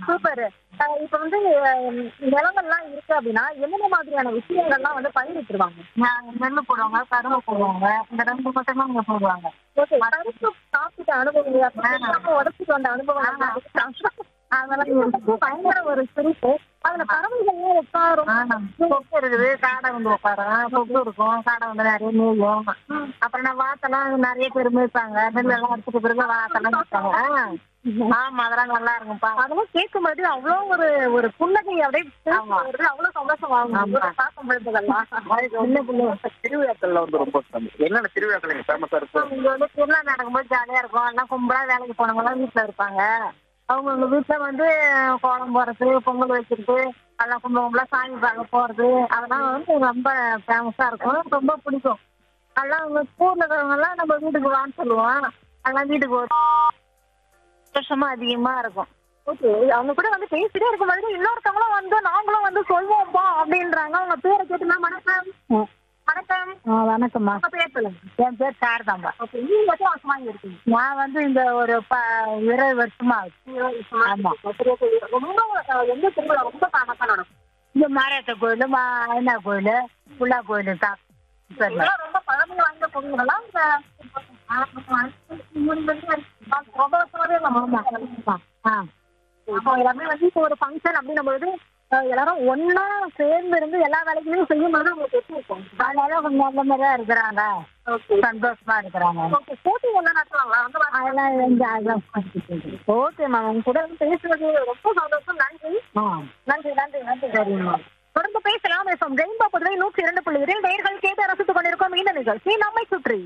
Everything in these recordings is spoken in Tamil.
சூப்பர் இப்ப வந்து அஹ், நிலங்கள்லாம் இருக்கு அப்படின்னா என்னென்ன மாதிரியான விஷயங்கள்லாம் வந்து பயிரிட்டுருவாங்க நெல் போடுவாங்க கரும்பு போடுவாங்க இந்த ரெண்டு மட்டும் தான் இங்க போடுவாங்க ஓகே கருத்து சாப்பிட்ட அனுபவம் உடச்சிட்டு வந்த அனுபவம் அதெல்லாம் இருக்கு. பயங்கர ஒரு சிரிப்பு அதுல பறவைகள்லாம் உட்காரும் ஆமா. கொக்கு இருக்குது காடை வந்து உட்காரும் கொக்கு இருக்கும் காடை வந்து நிறைய மேயும் அப்புறம் நான் வாத்தெல்லாம் நிறைய பேர் மேய்ப்பாங்க நெல் எல்லாம் எடுத்துட்டு பிறகு வாத்தெல்லாம் மேய்ப்பாங்க ஆமா அதெல்லாம் நல்லா இருக்கும்ப்பா அதெல்லாம் கேட்கும்போது அவ்வளவு ஒரு ஒரு புன்னகை அப்படியே ஆமா. வருது, அவ்வளவு சந்தோஷம் ஆகும் ஆமா. பார்க்கும் பொழுதுதெல்லாம் சின்ன பிள்ளை திருவிழாக்கள்ல வந்து ரொம்ப famous. என்னென்ன திருவிழாக்கள் இங்க ஃபேமஸா இருக்கும் இங்க வந்து திருவிழா நடக்கும்போது ஜாலியா இருக்கும் எல்லாம் கும்பலா வேலைக்கு போனவங்க எல்லாம் வீட்டுல இருப்பாங்க அவங்க அவங்க வீட்டுல வந்து கோலம் போறது பொங்கல் வச்சுக்கிட்டு எல்லாம் கும்பல கும்பலா சாமி பார்க்க போறது அதெல்லாம் வந்து ரொம்ப ஃபேமஸா இருக்கும் ரொம்ப பிடிக்கும் எல்லாம் அவங்க ஊர்ல இருக்கிறவங்க எல்லாம் நம்ம வீட்டுக்கு வான்னு சொல்லுவோம் எல்லாம் வீட்டுக்கு ஒரு சந்தோஷமா அதிகமா இருக்கும் ஓகே அவங்க கூட வந்து பேசிட்டே இருக்கும்போது இன்னொருத்தவங்களும் வந்து நாங்களும் வந்து சொல்லுவோம்ப்பா அப்படின்றாங்க அவங்க பேரை கேட்டுனா வணக்கம் வணக்கம் வணக்கம்மா உங்க பேர் சொல்லுங்க என் பேர் சாரதாம்பா ஓகே நீங்க மட்டும் வருஷமா இங்க இருக்கீங்க நான் வந்து இந்த ஒரு ப இருபது வருஷமா ஆகுது ஆமா. சரியா சொல்லி ரொம்ப அஹ், எந்த திருவிழா ரொம்ப ஃபேமஸா நடக்கும் இந்த மாரியாத்த கோயில் மா ஐநா கோயில் புள்ளா கோயில் தான் சரி இதெல்லாம் ரொம்ப பழமை வாய்ந்த கோவில்களா இந்த ரொம்ப வருஷமாவே நம்ம ஆ அப்போ எல்லாமே வந்து இப்போ ஒரு ஃபங்க்ஷன் அப்படின்னும் பொழுது அஹ், எல்லாரும் ஒண்ணா சேர்ந்து இருந்து எல்லா வேலைகளையும் செய்யும் பொழுது உங்களுக்கு எப்படி இருக்கும் அதனால கொஞ்சம் நல்ல மாதிரியா இருக்கிறாங்க சந்தோஷமா இருக்கிறாங்க ஓகே போட்டி எல்லாம் நடத்துவாங்களா வந்து வா- அதெல்லாம் எங்க அதெல்லாம் ஓகே மேம் உங்க கூட வந்து பேசுறது ரொம்ப சந்தோஷம் நன்றி நன்றி நன்றி நன்றி சரிம்மா தொடர்ந்து பேசலாம் எஃப்எம் ரெயின்போ புதுவை நூற்றி இரண்டு புள்ளி இரண்டு நேர்கள் கேட்டு ரசித்துக் கொண்டிருக்கோம் இந்த நிகழ்ச்சி நம்மை சுற்றி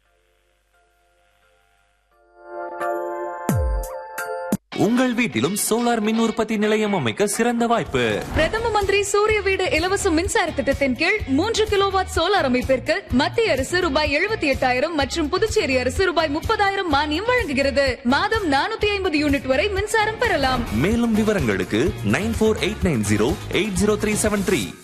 உங்கள் வீட்டிலும் சோலார் மின் உற்பத்தி நிலையம் அமைக்க சிறந்த வாய்ப்பு பிரதம மந்திரி சூரிய வீடு இலவச மின்சார திட்டத்தின் கீழ் மூன்று கிலோவாட் சோலார் அமைப்பிற்கு மத்திய அரசு ரூபாய் எழுபத்தி எட்டாயிரம் மற்றும் புதுச்சேரி அரசு ரூபாய் முப்பதாயிரம் மானியம் வழங்குகிறது மாதம் நானூத்தி ஐம்பது யூனிட் வரை மின்சாரம் பெறலாம் மேலும் விவரங்களுக்கு nine four eight nine zero eight zero three seven three